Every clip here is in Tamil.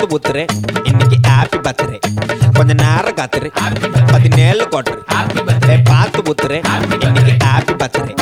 பார்த்து ஊத்துறேன் இன்னைக்கு ஹாப்பி பர்த்டே கொஞ்ச நேரம் காத்துரு பதினேழு கோட்டரு ஏய், பார்த்து ஊத்துறேன் இன்னைக்கு ஹாப்பி பர்த்டே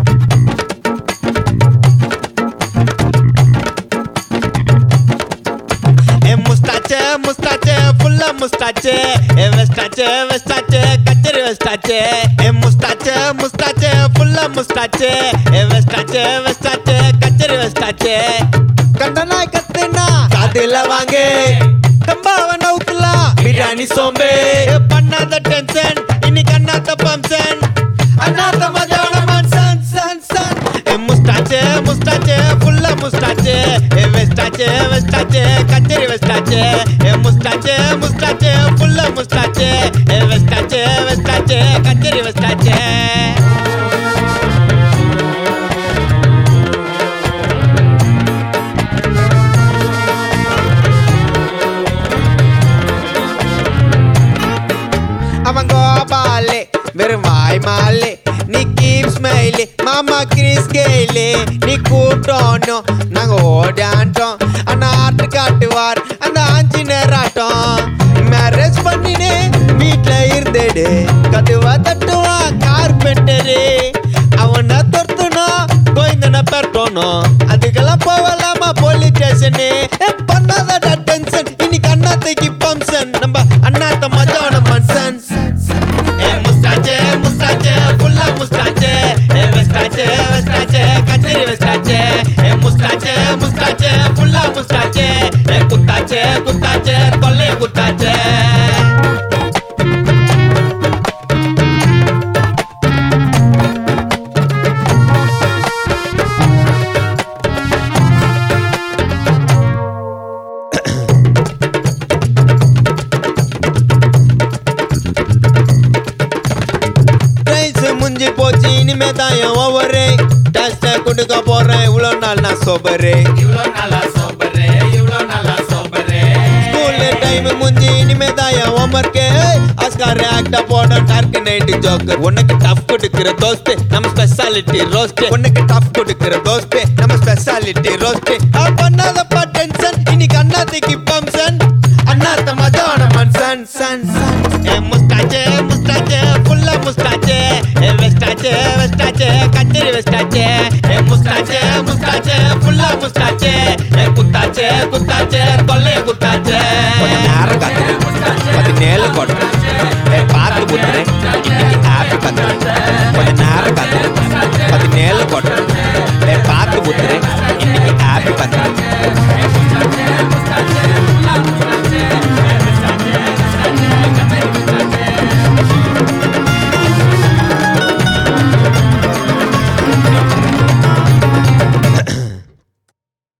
ஏ முஸ்டாச்சே முஸ்டாச்சே ஃபுல்லா முஸ்டாச்சே ஏ வெஸ்டாச்சே வெஸ்டாச்சே கச்சரி வெஸ்டாச்சே ஏ முஸ்டாச்சே முஸ்டாச்சே ஃபுல்லா முஸ்டாச்சே ஏ வெஸ்டாச்சே வெஸ்டாச்சே கச்சரி வெஸ்டாச்சே கண்டனா கத்துனா காதுல வாங்க கம்பாவ நவுக்கலாம் பிரியாணி சோம்பே ஏ பண்ணாத டென்ஷன் இன்னைக்கு அண்ணாத்த பம்சன் அண்ணாத்த மஜான மன்சன் சன் சன் ஏ முஸ்டாச்சே முஸ்டாச்சே ஃபுல்லா முஸ்டாச்சே ஏ வெஸ்டாச்சே வெஸ்டாச்சே கச்சேரி வெஸ்டாச்சே ஏ முஸ்டாச்சே முஸ்டாச்சே ஃபுல்லா முஸ்டாச்சே ஏ வெஸ்டாச்சே வெஸ்டாச்சே கச்சேரி வெஸ்டாச்சே அவன் கோபாலே வெறும் வாய் மாலே நீ கீப் ஸ்மைலே மாமா கிறிஸ் கேலே நீ கூட்டோம் நாங்க ஓடாண்டோம் ஆனா ஆட்டு காட்டுவார் அந்த ஆஞ்சி நேராட்டம் மேரேஜ் பண்ணினே வீட்ல இருந்தேடு கதுவா தட்டுவா கார்பெண்டரு அவனை தொர்த்துனா கோயந்தனை பெறட்டணும் அதுக்கெல்லாம் போகலாமா போலீஸ் ஸ்டேஷனு பண்ணாதடா டென்ஷன் இன்னைக்கு அண்ணாத்தைக்கு பம்சன் நம்ம அண்ணாத்த மஜான மன்சன் ஏ முஸ்டாச்சே முஸ்டாச்சே ஃபுல்லா முஸ்டாச்சே ஏ வெஸ்டாச்சே வெஸ்டாச்சே கச்சேரி வெஸ்டாச்சே ஏ முஸ்டாச்சே முஸ்டாச்சே ஃபுல்லா முஸ்டாச்சே ஏ குத்தாச்சே குத்தாச்சே கொல்லே குத்தாச்சே பிரைஸ் முஞ்சி போச்சு இனிமே தான் என் ஓவரு டஸ்ட கொடுக்க போறேன் இவ்வளோ நாள் நான் சோபரு இவ்ளோ நாளா சோபரு இவ்ளோ நாளா சோபரு ஸ்கூல் டைம் முஞ்சி இனிமே தான் என் ஹோம்ஒர்க்கு ஆஸ்கார் ஆக்டா போட டார்க் நைட் ஜோக்கர் உனக்கு டஃப் கொடுக்கிற தோஸ்து நம்ம ஸ்பெஷாலிட்டி ரோஸ்ட் உனக்கு டஃப் கொடுக்கிற தோஸ்து நம்ம ஸ்பெஷாலிட்டி ரோஸ்ட் பண்ணாதப்பா டென்ஷன் இன்னைக்கு அண்ணாத்திக்கு பம்சன் அண்ணாத்த மஜான மன்சன் சன் சன் ஏ முஸ்டாச்சே முஸ்டாச்சே ஃபுல்லா முஸ்டாச்சே ஏ வெஸ்டாச்சே வெஸ்டாச்சே கச்சேரி வெஸ்டாச்சே ஏ முஸ்டாச்சே முஸ்டாச்சே ஃபுல்லா முஸ்டாச்சே ஏ குத்தாச்சே குத்தாச்சே கொல்லைய குத்தாச்சே கொஞ்ச நேரம் காத்துரு பதினேழு கோட்டை பார்த்து புத்துறேன் இன்னைக்கு ஹாப்பி பத்திரம்